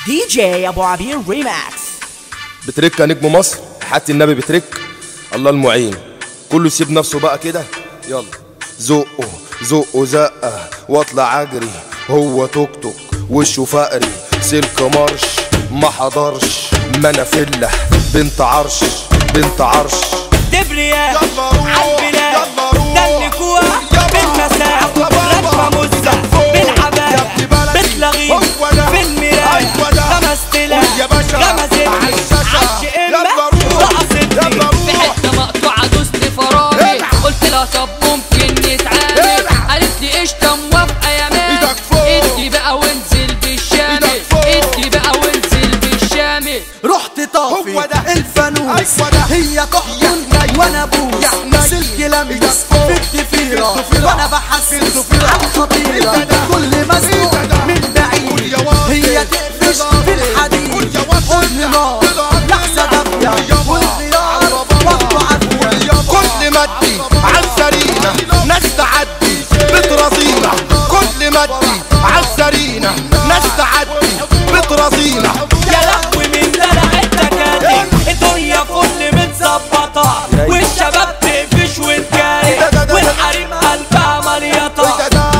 دي جي ابو عبير ريماكس بترك يا نجم مصر حتى النبي بترك الله المعين كله يسيب نفسه بقى كده يلا زقه زقه زقه واطلع اجري هو توك توك وشه فقري سلك مرش ما حضرش منافله بنت عرش بنت عرش دبرياء يلا روح، عالبلاد يلا روح. دلكوها يلا. بالمساء يلا بابا. راكبة مزة يلا بالعباية يا ابن بلدي. بتلغي هو ده. في المراية أيوة ده. خمس تلا قول يا باشا. غمزتني عالشاشة. عش يلا إمة روح. رقصتني يلا روح. في حته مقطوعه دوست فرامي العب. قلت لها طب ممكن نتعامل العب. قالت لي قشطه موافقه يا مان إيدك فوق. ادي بقى وانزل بالشامل إيدك فوق. ادي بقى وانزل بالشامل رحت طافي هو ده. الفانوس أيوة ده. هي تحضن وانا بوس يا حنين. سلك لمس إيدك فوق. في الضفيرة الضفيرة. وانا بحسس الضفيرة. على الخطيرة إيه ده؟ كل مسكوك إيه ده؟ من قول بعيد يا واطي. هي تقفش في الحديد قول يا واطي. قول نار قول يا لحظة قول دافية يا والخيار بابا. وقته عافية كل مدي عالسرينة ناس تعدي بترازينا كل مدي عالسرينة ناس تعدي بترازينا يا لهوي من دلع التكاتك الدنيا فل متظبطة والشباب تقفش وتجاري والحريم قلبها مليطة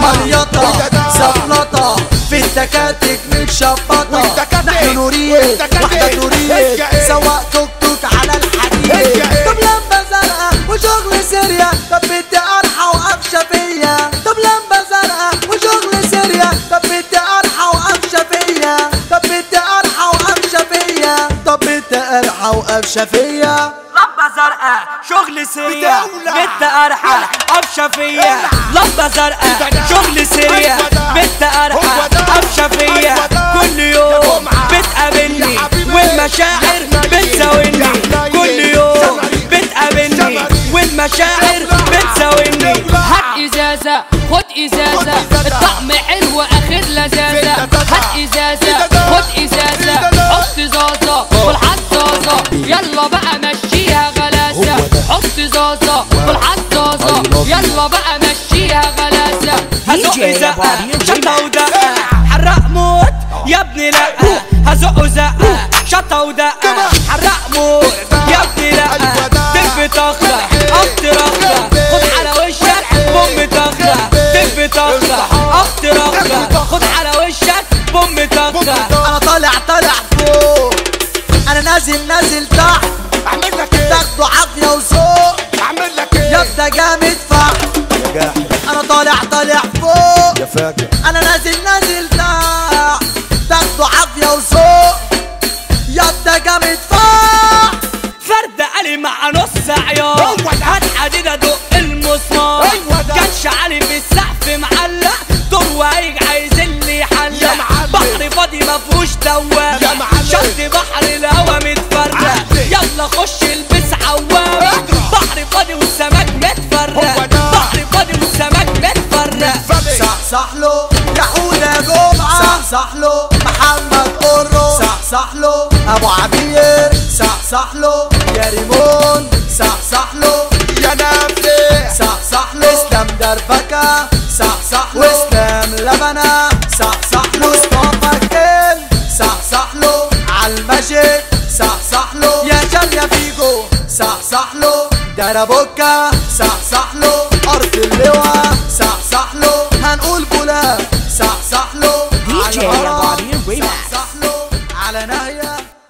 مريطة زفلطة في التكاتك متشبطة والتكاتك. نحن نريد والتكاتك. واحدة هيك تريد إيه؟ سواق توك توك على الحديد هيك إيه؟ طب لمبة زرقاء وشغل سريع طب بدي أرحى وأمشى فيا طب لمبة زرقاء وشغل سريع طب بدي أرحى وأمشى فيا طب بدي أرحى وأمشى فيا طب بدي أرحى وأمشى فيا لمبة زرقاء شغل سريع بتولع. بنت أرحى أبشى فيا لمبة زرقاء شغل سريع أيوة ده. بنت أرحى هو ده. أبشى فيا أيوة ده. كل يا يوم جمعة. بتقابلني يا حبيبي. والمشاعر يا حنين. بتساويني يا حنين. كل يوم شمري. بتقابلني شمري. والمشاعر بتساويني هات ازازه خد ازازه خد إزازة. الطعم حلو اخر لذاذه فين ده؟ هات ازازه فين ده؟ خد ازازه فين ده؟ حط زازه والحزازه يلا بقى مشيها غلاسه حط زازه والحزازه يلا بقى مشيها غلاسه هزق DJ زقة أبو عبير شطة ودقة حرق موت يا ابني لا هزق زقة شطة ودقة حرق موت يا ابني لا أيوة ده. دب تخلع اخت رخلة خد على وشك بوم تخلع دب تخلع اخت رخلة خد على وشك بوم تخلع أنا طالع طالع فوق أنا نازل نازل تحت اعمل لك ايه تاخدوا عافية وذوق اعمل لك ايه يبدا جامد فحت انا طالع طالع فوق يا فاجر انا نازل نازل تحت تاخدوا عافية وذوق يبدا جامد فحت فرد علي مع نص عيار هو ده. هات حديد ادق المسمار أيوة ده. كانش علي في السقف معلق دور وايج عايز اللي يا يحلق معلم. بحر فاضي مفهوش دوامة يا معلم. شط بحر الهوا متفرق عدي. يلا خش البس عوامة اجرى. بحر فاضي والسمك متفرق هو ده. بحر فاضي والسمك متفرق فبي صح له يا حودة جمعة صح له محمد قرو صح له ابو عبير صح له يا ريمون صح له يا نافع صح له اسلام دربكة صح له واسلام لبنة صح له مصطفى كيل صح له عالماجيك صح له يا جام يا فيجو صح له دربوكا صح له ارض اللواء صح له هنقول بولا صح له DJ على الهرم. أبو عبير ريماكس. صح له على نهيه